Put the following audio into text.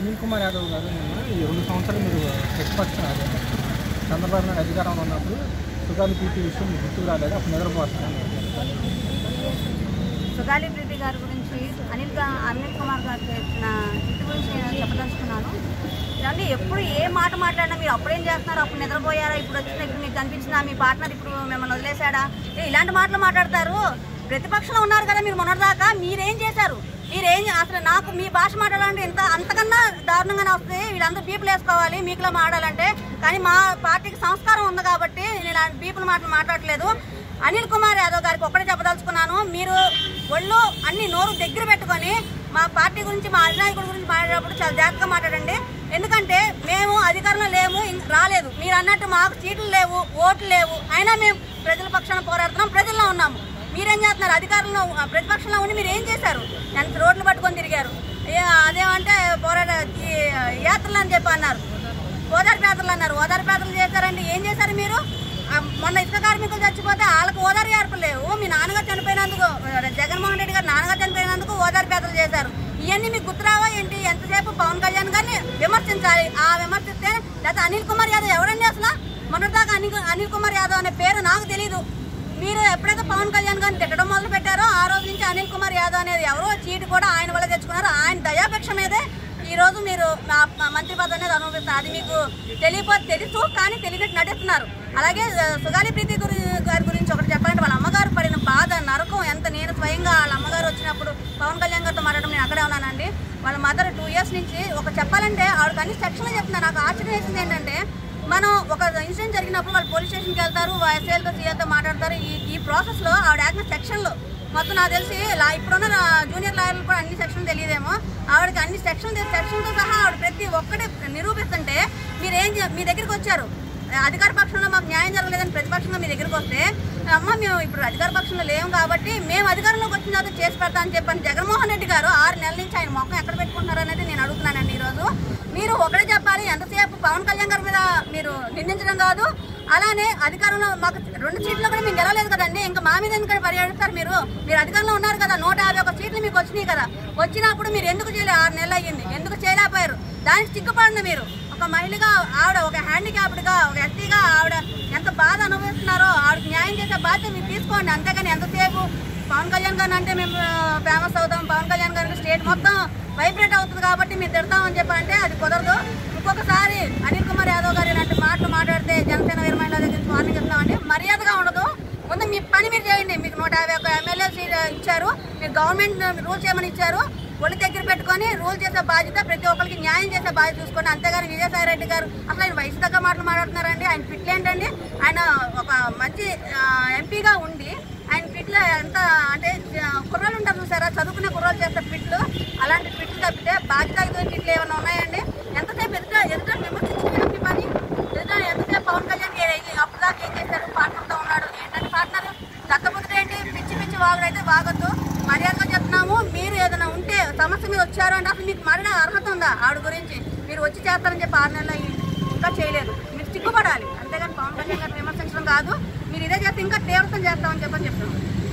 అనిల్ కుమార్ యాదవ్ గారు నిన్న ఈ రెండు సంవత్సరాలు మీరు ప్రతిపక్షం అదే చంద్రబాబు నాయుడు అధికారంలో ఉన్నప్పుడు సుగాలి పీపీ విషయం మీకు గుర్తుకు రాలేదు అప్పుడు నిద్రపోతాను సుగాలి ప్రీతి గారి గురించి అనిల్ గా- అనిల్ కుమార్ గారు చేసిన హిట్ గురించి నేను చెప్పదలుచుకున్నాను ఏమండి ఎప్పుడు ఏ మాట మాట్లాడినా మీరు అప్పుడేం చేస్తున్నారు అప్పుడు నిద్రపోయారా ఇప్పుడు వచ్చిన ఇప్పుడు మీకు కనిపించిందా మీ పార్ట్నర్ ఇప్పుడు మిమ్మల్ని వదిలేశాడా ఏ, ఇలాంటి మాటలు మాట్లాడతారు ప్రతిపక్షంలో ఉన్నారు కదా మీరు మొన్నటిదాకా మీరేం చేశారు మీరేం అసలు నాకు మీ భాష మాట్లాడాలంటే ఇంత అంతకన్నా దారుణంగానే వస్తుంది వీళ్ళందరూ బీపులు వేసుకోవాలి మీకులో మాట్లాడాలంటే కానీ మా పార్టీకి సంస్కారం ఉంది కాబట్టి నేను ఇలాంటి బీపులు మాటలు మాట్లాడట్లేదు అనిల్ కుమార్ యాదవ్ గారికి ఒక్కడే చెప్పదలుచుకున్నాను మీరు ఒళ్ళు అన్ని నోరు దగ్గర పెట్టుకొని మా పార్టీ గురించి మా అధినాయకుడి గురించి మాట్లాడేటప్పుడు చాలా జాగ్రత్తగా మాట్లాడండి ఎందుకంటే మేము అధికారంలో లేము ఇంక రాలేదు మీరు అన్నట్టు మాకు సీట్లు లేవు ఓట్లు లేవు అయినా మేము ప్రజల పక్షాన పోరాడుతున్నాం ప్రజల్లో ఉన్నాము మీరేం చేస్తున్నారు అధికారంలో ఆ, ప్రతిపక్షంలో ఉండి మీరు ఏం చేశారు ఎంత రోడ్లు పట్టుకొని తిరిగారు ఏ, అదేమంటే పోరాట ఈ యాత్రలు అని చెప్పి అన్నారు ఓదార్పు యాత్రలు అన్నారు ఓదార్పు యాత్రలు చేశారండి ఏం చేశారు మీరు ఆ, మొన్న ఇసుక కార్మికులు చచ్చిపోతే వాళ్ళకి ఓదార్పు యాత్రలు లేవు మీ నాన్నగారు చనిపోయినందుకు ఆ, జగన్మోహన్ రెడ్డి గారు నాన్నగారు చనిపోయినందుకు ఓదార్పు యాత్రలు చేశారు ఇవన్నీ మీకు గుర్తురావా ఏంటి ఎంతసేపు పవన్ కళ్యాణ్ గారిని విమర్శించాలి ఆ విమర్శిస్తే లేకపోతే అనిల్ కుమార్ యాదవ్ ఎవరండి అసలు మొన్నటిదాకా అనిల్ అనిల్ కుమార్ యాదవ్ అనే పేరు నాకు తెలియదు మీరు ఎప్పుడైతే పవన్ కళ్యాణ్ గారిని తిట్టడం మొదలు పెట్టారో ఆ రోజు నుంచి అనిల్ కుమార్ యాదవ్ అనేది ఎవరో చీటి కూడా ఆయన వల్ల తెచ్చుకున్నారు ఆయన దయాపేక్ష మీదే ఈ రోజు మీరు మా- మా మంత్రి పదవి అనేది అనుభవిస్తారు అది మీకు తెలియపోతే తెలుసు కానీ తెలియనట్టు నటిస్తున్నారు అలాగే ఆ, సుగాలి ప్రీతి గురి గారి గురించి ఒకటి చెప్పాలంటే వాళ్ళ అమ్మగారు పడిన బాధ నరకం ఎంత నేను స్వయంగా వాళ్ళ అమ్మగారు వచ్చినప్పుడు పవన్ కళ్యాణ్ గారితో మాట్లాడడం నేను అక్కడే ఉన్నానండి వాళ్ళ మదర్ టూ ఇయర్స్ నుంచి ఒక చెప్పాలంటే ఆవిడకి అన్ని సెక్షన్లు చెప్తున్నారు నాకు ఆశ్చర్యం వేసింది ఏంటంటే మనం ఒక ఇన్సిడెంట్ జరిగినప్పుడు వాళ్ళు పోలీస్ స్టేషన్కి వెళ్తారు ఎస్ఐలతో సీఎల్తో మాట్లాడతారు ఈ ఈ ప్రాసెస్లో ఆవిడ యాక్టిన సెక్షన్లు మొత్తం నాకు తెలిసి లా ఇప్పుడున్న లా- జూనియర్ లాయర్లు కూడా అన్ని సెక్షన్లు తెలియదేమో ఆవిడకి అన్ని సెక్షన్ సెక్షన్తో సహా ఆవిడ ప్రతి ఒక్కటి నిరూపిస్తుంటే మీరు ఏం చే- మీ దగ్గరికి వచ్చారు అధికార పక్షంలో మాకు న్యాయం జరగలేదని ప్రతిపక్షంగా మీ దగ్గరికి వస్తే అమ్మ మేము ఇప్పుడు అధికార పక్షంలో లేము కాబట్టి మేము అధికారంలోకి వచ్చిన తర్వాత చేసి పెడతా అని చెప్పని జగన్మోహన్ రెడ్డి గారు ఆరు నెలల నుంచి ఆయన మొక్కం ఎక్కడ పెట్టుకుంటున్నారు అనేది నేను అడుగుతున్నానండి ఈరోజు మీరు ఒకటే చెప్పాలి ఎంతసేపు పవన్ కళ్యాణ్ గారి మీద మీరు నిందించడం కాదు అలానే అధికారంలో మాకు రెండు సీట్లు కూడా మేము గెలవలేదు కదండి ఇంకా మా మీద ఎందుకంటే పర్యటిస్తారు మీరు మీరు అధికారంలో ఉన్నారు కదా నూట యాభై ఒక సీట్లు మీకు వచ్చినాయి కదా వచ్చినప్పుడు మీరు ఎందుకు చేయలేదు ఆరు నెలలు అయ్యింది ఎందుకు చేయలేకపోయారు దానికి సిగ్గుపడండి మీరు ఒక మహిళగా ఆవిడ ఒక హ్యాండిక్యాప్డ్గా ఒక ఎస్టీగా ఆవిడ ఎంత బాధ అనుభవిస్తున్నారో ఆవిడకి న్యాయం చేసే బాధ్యత మీరు తీసుకోండి అంతేగాని ఎంతసేపు పవన్ కళ్యాణ్ గారిని అంటే మేము ఫేమస్ అవుతాం పవన్ కళ్యాణ్ గారికి స్టేట్ మొత్తం వైబ్రేట్ అవుతుంది కాబట్టి మేము తిడతామని చెప్పంటే అది కుదరదు ఇంకొకసారి అనిల్ కుమార్ యాదవ్ గారు ఇలాంటి మాటలు మాట్లాడితే జనసేన వీరమహిళ దగ్గర నుంచి వార్నింగ్ ఇస్తామండి మర్యాదగా ఉండదు ముందు మీ పని మీరు చేయండి మీకు నూట యాభై ఒక ఎమ్మెల్యే సీట్ ఇచ్చారు మీరు గవర్నమెంట్ రూల్ చేయమని ఇచ్చారు ఒళ్ళు దగ్గర పెట్టుకొని రూల్ చేసే బాధ్యత ప్రతి ఒక్కరికి న్యాయం చేసే బాధ్యత చూసుకోండి అంతేగాని విజయసాయి రెడ్డి గారు అసలు ఆయన వయసు తగ్గ మాటలు మాట్లాడుతున్నారండి ఆయన ఫిట్లు ఏంటండి ఆయన ఒక మంచి ఆ, ఎంపీగా ఉండి ఆయన ఫిట్లు ఎంత అంటే ఆ, కుర్రాళ్ళు ఉంటారు చూసారా చదువుకునే కుర్రాళ్ళు చేసే ఫిట్లు అలాంటి ఫిట్లు తప్పితే బాధ్యత ఫిట్లు ఏమైనా ఉన్నాయండి ఎంతసేపు ఎదుట ఎదుట విమర్శించడం మీ పని ఎదుట ఎంతసేపు పవన్ కళ్యాణ్ అప్పుడు దాకా ఏం చేశారు పార్ట్నర్తో ఉన్నాడు ఏంటంటే పార్ట్నర్ దత్తపుత్రుడు ఏంటి పిచ్చి పిచ్చి వాగుడు అయితే వాగొద్దు మర్యాదగా చెప్తున్నాము మీరు ఏదైనా ఉంటే సమస్య మీరు వచ్చారు అంటే అసలు మీకు మారిన అర్హత ఉందా ఆవిడ గురించి మీరు వచ్చి చేస్తారని చెప్పి ఆరు నెలలు అయ్యింది ఇంకా చేయలేదు మీరు సిగ్గుపడాలి అంతేగాని పవన్ కళ్యాణ్ గారిని విమర్శించడం కాదు మీరు ఇదే చేస్తే ఇంకా తీవ్రతం చేస్తామని చెప్పని చెప్తున్నాం